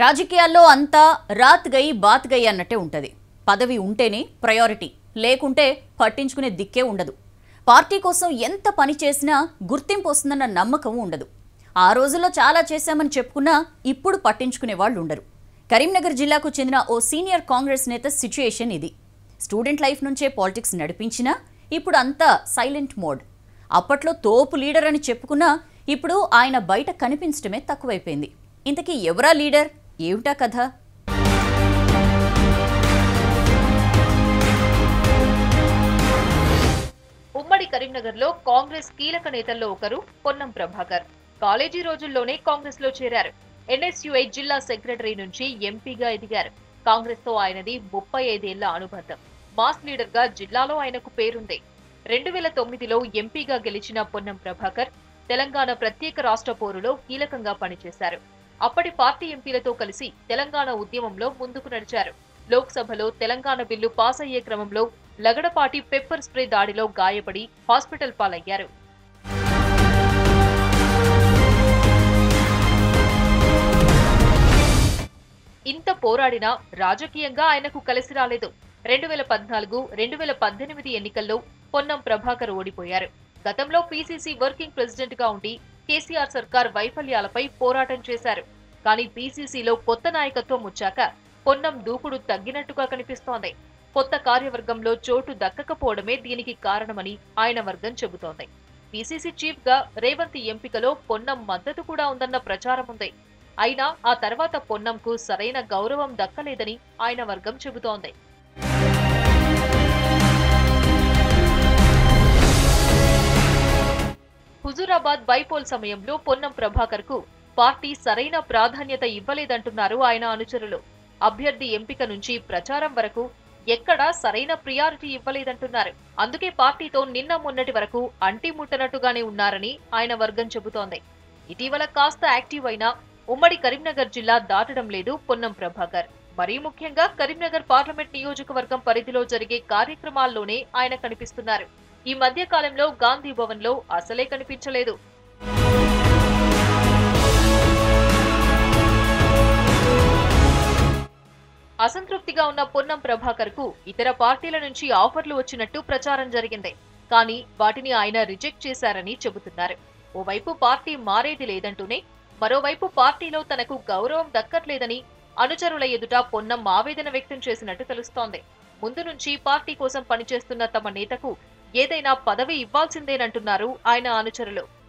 రాజకీయాల్లో అంతా రాత్ గై బాత్ గై అన్నట్టే ఉంటుంది పదవి ఉంటేనే ప్రయారిటీ లేకుంటే పట్టించుకునే దిక్కే ఉండదు పార్టీ కోసం ఎంత పని చేసినా గుర్తింపు వస్తుందన్న నమ్మకం ఉండదు ఆ రోజుల్లో చాలా చేశామని చెప్పుకున్నా ఇప్పుడు పట్టించుకునే వాళ్ళు ఉండరు కరీంనగర్ జిల్లాకు చెందిన ఓ సీనియర్ కాంగ్రెస్ నేత సిచ్యుయేషన్ ఇది స్టూడెంట్ లైఫ్ నుంచే పాలిటిక్స్ నడిపించినా ఇప్పుడు అంతా సైలెంట్ మోడ్ అప్పట్లో తోపు లీడర్ అని చెప్పుకున్నా ఇప్పుడు ఆయన బయట కనిపించడమే తక్కువైపోయింది ఇంతకీ ఎవరా లీడర్ ఏమిటా కథ ఉమ్మడి కరీంనగర్ లో కాంగ్రెస్ కీలక నేతల్లో ఒకరు పొన్నం ప్రభాకర్ కాలేజీ రోజుల్లోనే కాంగ్రెస్ లో చేరారు ఎన్ఎస్యుఐ జిల్లా సెక్రటరీ నుంచి ఎంపీగా ఎదిగారు కాంగ్రెస్ తో ఆయనది ముప్పై ఐదేళ్ల అనుబంధం మాస్ లీడర్ గా జిల్లాలో ఆయనకు పేరుంది రెండు వేల తొమ్మిదిలో ఎంపీగా గెలిచిన పొన్నం ప్రభాకర్ తెలంగాణ ప్రత్యేక రాష్ట్ర పోరులో కీలకంగా పనిచేశారు అప్పటి పార్టీ ఎంపీలతో కలిసి తెలంగాణ ఉద్యమంలో ముందుకు నడిచారు లోక్సభలో తెలంగాణ బిల్లు పాస్ అయ్యే క్రమంలో లగడపాటి పెప్పర్ స్ప్రే దాడిలో గాయపడి హాస్పిటల్ పాలయ్యారు ఇంత పోరాడినా రాజకీయంగా ఆయనకు కలిసి రాలేదు రెండు వేల పద్నాలుగు రెండు వేల పద్దెనిమిది ఎన్నికల్లో పొన్నం ప్రభాకర్ ఓడిపోయారు గతంలో పీసీసీ వర్కింగ్ ప్రెసిడెంట్ గా ఉండి కేసీఆర్ సర్కార్ వైఫల్యాలపై పోరాటం చేశారు కానీ పీసీసీలో కొత్త నాయకత్వం వచ్చాక పొన్నం దూకుడు తగ్గినట్టుగా కనిపిస్తోంది కొత్త కార్యవర్గంలో చోటు దక్కకపోవడమే దీనికి కారణమని ఆయన వర్గం చెబుతోంది పీసీసీ చీఫ్ గా రేవంత్ ఎంపికలో పొన్నం మద్దతు కూడా ఉందన్న ప్రచారం ఉంది అయినా ఆ తర్వాత పొన్నంకు సరైన గౌరవం దక్కలేదని ఆయన వర్గం చెబుతోంది హుజూరాబాద్ బైపోల్ సమయంలో పొన్నం ప్రభాకర్ కు పార్టీ సరైన ప్రాధాన్యత ఇవ్వలేదంటున్నారు ఆయన అనుచరులు అభ్యర్థి ఎంపిక నుంచి ప్రచారం వరకు ఎక్కడా సరైన ప్రియారిటీ ఇవ్వలేదంటున్నారు అందుకే పార్టీతో నిన్న మొన్నటి వరకు అంటి ముట్టనట్టుగానే ఉన్నారని ఆయన వర్గం చెబుతోంది ఇటీవల కాస్త యాక్టివ్ అయినా ఉమ్మడి కరీంనగర్ జిల్లా దాటడం లేదు పొన్నం ప్రభాకర్ మరీ ముఖ్యంగా కరీంనగర్ పార్లమెంట్ నియోజకవర్గం పరిధిలో జరిగే కార్యక్రమాల్లోనే ఆయన కనిపిస్తున్నారు ఈ మధ్య కాలంలో గాంధీ భవన్ లో అసలే కనిపించలేదు అసంతృప్తిగా ఉన్న పొన్నం ప్రభాకర్ కు ఇతర పార్టీల నుంచి ఆఫర్లు వచ్చినట్టు ప్రచారం జరిగింది కానీ వాటిని ఆయన రిజెక్ట్ చేశారని చెబుతున్నారు ఓవైపు పార్టీ మారేది లేదంటూనే మరోవైపు పార్టీలో తనకు గౌరవం దక్కట్లేదని అనుచరుల ఎదుట పొన్నం ఆవేదన వ్యక్తం చేసినట్టు తెలుస్తోంది ముందు నుంచి పార్టీ కోసం పనిచేస్తున్న తమ నేతకు ఏదైనా పదవి ఇవ్వాల్సిందేనంటున్నారు ఆయన అనుచరులు